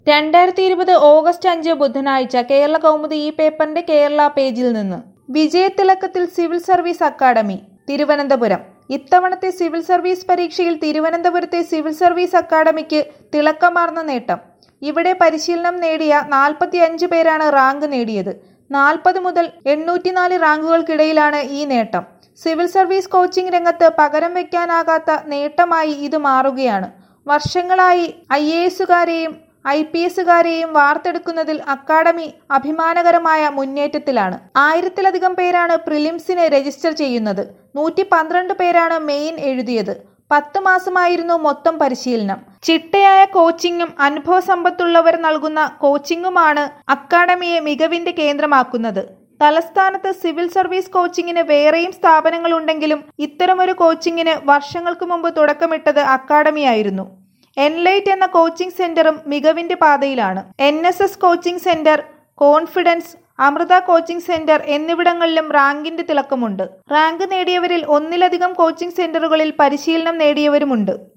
രണ്ടായിരത്തി ഇരുപത് ഓഗസ്റ്റ് അഞ്ച് ബുധനാഴ്ച കേരള കൗമുദി ഈ പേപ്പറിന്റെ കേരള പേജിൽ നിന്ന് വിജയത്തിളക്കത്തിൽ സിവിൽ സർവീസ് അക്കാദമി തിരുവനന്തപുരം ഇത്തവണത്തെ സിവിൽ സർവീസ് പരീക്ഷയിൽ തിരുവനന്തപുരത്തെ സിവിൽ സർവീസ് അക്കാദമിക്ക് തിളക്കമാർന്ന നേട്ടം ഇവിടെ പരിശീലനം നേടിയ നാൽപ്പത്തി അഞ്ച് പേരാണ് റാങ്ക് നേടിയത് നാൽപ്പത് മുതൽ എണ്ണൂറ്റിനാല് റാങ്കുകൾക്കിടയിലാണ് ഈ നേട്ടം സിവിൽ സർവീസ് കോച്ചിംഗ് രംഗത്ത് പകരം വയ്ക്കാനാകാത്ത നേട്ടമായി ഇത് മാറുകയാണ് വർഷങ്ങളായി ഐ എ എസുകാരെയും ഐ പി എസുകാരെയും വാർത്തെടുക്കുന്നതിൽ അക്കാദമി അഭിമാനകരമായ മുന്നേറ്റത്തിലാണ് ആയിരത്തിലധികം പേരാണ് പ്രിലിംസിന് രജിസ്റ്റർ ചെയ്യുന്നത് നൂറ്റി പന്ത്രണ്ട് പേരാണ് മെയിൻ എഴുതിയത് പത്ത് മാസമായിരുന്നു മൊത്തം പരിശീലനം ചിട്ടയായ കോച്ചിങ്ങും അനുഭവ സമ്പത്തുള്ളവർ നൽകുന്ന കോച്ചിങ്ങുമാണ് അക്കാദമിയെ മികവിന്റെ കേന്ദ്രമാക്കുന്നത് തലസ്ഥാനത്ത് സിവിൽ സർവീസ് കോച്ചിങ്ങിന് വേറെയും സ്ഥാപനങ്ങളുണ്ടെങ്കിലും ഇത്തരമൊരു കോച്ചിങ്ങിന് വർഷങ്ങൾക്ക് മുമ്പ് തുടക്കമിട്ടത് അക്കാദമിയായിരുന്നു എൻലൈറ്റ് എന്ന കോച്ചിംഗ് സെന്ററും മികവിന്റെ പാതയിലാണ് N S S coaching centre confidence Amrita coaching centre എന്നിവിടങ്ങളിലും റാങ്കിന്റെ തിളക്കമുണ്ട് റാങ്ക് നേടിയവരിൽ ഒന്നിലധികം കോച്ചിംഗ് സെന്ററുകളിൽ പരിശീലനം നേടിയവരുമുണ്ട്